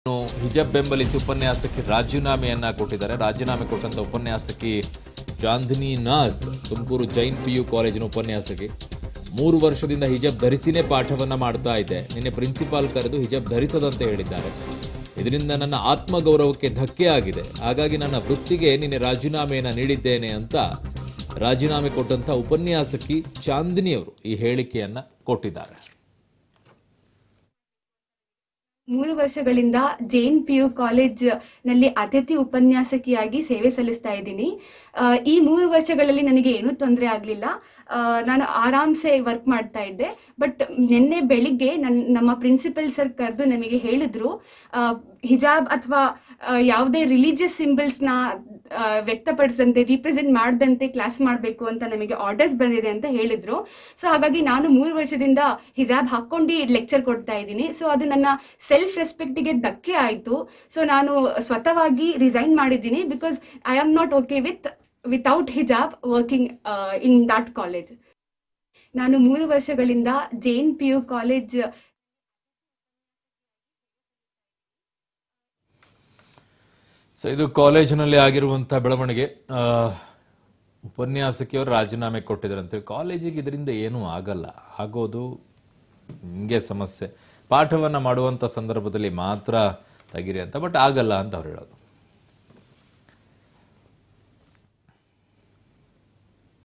ಇನ್ನು ಹಿಜಬ್ ಬೆಂಬಲಿಸಿ ಉಪನ್ಯಾಸಕ್ಕೆ ರಾಜೀನಾಮೆಯನ್ನ ಕೊಟ್ಟಿದ್ದಾರೆ ರಾಜೀನಾಮೆ ಕೊಟ್ಟಂತ ಉಪನ್ಯಾಸಕಿ ಚಾಂದಿನಿ ನಾಸ್ ತುಮಕೂರು ಜೈನ್ ಪಿ ಯು ಕಾಲೇಜಿನ ಉಪನ್ಯಾಸಕಿ ಮೂರು ವರ್ಷದಿಂದ ಹಿಜಬ್ ಧರಿಸಿನೇ ಪಾಠವನ್ನ ಮಾಡ್ತಾ ಇದ್ದೆ ನಿನ್ನೆ ಪ್ರಿನ್ಸಿಪಾಲ್ ಕರೆದು ಹಿಜಬ್ ಧರಿಸದಂತೆ ಹೇಳಿದ್ದಾರೆ ಇದರಿಂದ ನನ್ನ ಆತ್ಮಗೌರವಕ್ಕೆ ಧಕ್ಕೆ ಆಗಿದೆ ಹಾಗಾಗಿ ನನ್ನ ವೃತ್ತಿಗೆ ನಿನ್ನೆ ರಾಜೀನಾಮೆಯನ್ನ ನೀಡಿದ್ದೇನೆ ಅಂತ ರಾಜೀನಾಮೆ ಕೊಟ್ಟಂತ ಉಪನ್ಯಾಸಕಿ ಚಾಂದಿನಿ ಅವರು ಈ ಹೇಳಿಕೆಯನ್ನ ಕೊಟ್ಟಿದ್ದಾರೆ ಮೂರು ವರ್ಷಗಳಿಂದ ಜೈನ್ ಪಿ ಯು ಕಾಲೇಜ್ ನಲ್ಲಿ ಅತಿಥಿ ಉಪನ್ಯಾಸಕಿಯಾಗಿ ಸೇವೆ ಸಲ್ಲಿಸ್ತಾ ಇದ್ದೀನಿ ಆ, ಈ ಮೂರು ವರ್ಷಗಳಲ್ಲಿ ನನಗೆ ಏನೂ ತೊಂದರೆ ಆಗಲಿಲ್ಲ ನಾನು ಆರಾಮ್ಸೆ ವರ್ಕ್ ಮಾಡ್ತಾ ಇದ್ದೆ ಬಟ್ ನಿನ್ನೆ ಬೆಳಿಗ್ಗೆ ನನ್ ನಮ್ಮ ಪ್ರಿನ್ಸಿಪಲ್ ಸರ್ ಕರೆದು ನಮಗೆ ಹೇಳಿದ್ರು ಆ, ಹಿಜಾಬ್ ಅಥವಾ ಯಾವುದೇ ರಿಲಿಜಿಯಸ್ ಸಿಂಬಲ್ಸ್ನ ವ್ಯಕ್ತಪಡಿಸಂತೆ ರಿಪ್ರೆಸೆಂಟ್ ಮಾಡದಂತೆ ಕ್ಲಾಸ್ ಮಾಡಬೇಕು ಅಂತ ನಮಗೆ ಆರ್ಡರ್ಸ್ ಬಂದಿದೆ ಅಂತ ಹೇಳಿದ್ರು ಸೊ ಹಾಗಾಗಿ ನಾನು ಮೂರು ವರ್ಷದಿಂದ ಹಿಜಾಬ್ ಹಾಕೊಂಡು ಲೆಕ್ಚರ್ ಕೊಡ್ತಾ ಇದ್ದೀನಿ ಸೊ ಅದು ನನ್ನ ಸೆಲ್ಫ್ ರೆಸ್ಪೆಕ್ಟಿಗೆ ಧಕ್ಕೆ ಆಯಿತು ಸೊ ನಾನು ಸ್ವತಃವಾಗಿ ರಿಸೈನ್ ಮಾಡಿದ್ದೀನಿ because I am not okay with without hijab working in that college ನಾನು ಮೂರು ವರ್ಷಗಳಿಂದ Jain P U college so ಇದು ಕಾಲೇಜಿನಲ್ಲಿ ಆಗಿರುವಂಥ ಬೆಳವಣಿಗೆ ಆ, ಉಪನ್ಯಾಸಕಿಯವರು ರಾಜೀನಾಮೆ ಕೊಟ್ಟಿದ್ದಾರೆ ಅಂತೇಳಿ ಕಾಲೇಜಿಗೆ ಇದರಿಂದ ಏನೂ ಆಗಲ್ಲ ಆಗೋದು ನಿಮಗೆ ಸಮಸ್ಯೆ ಪಾಠವನ್ನು ಮಾಡುವಂಥ ಸಂದರ್ಭದಲ್ಲಿ ಮಾತ್ರ ತೆಗಿರಿ ಅಂತ ಬಟ್ ಆಗಲ್ಲ ಅಂತ ಅವ್ರು ಹೇಳೋದು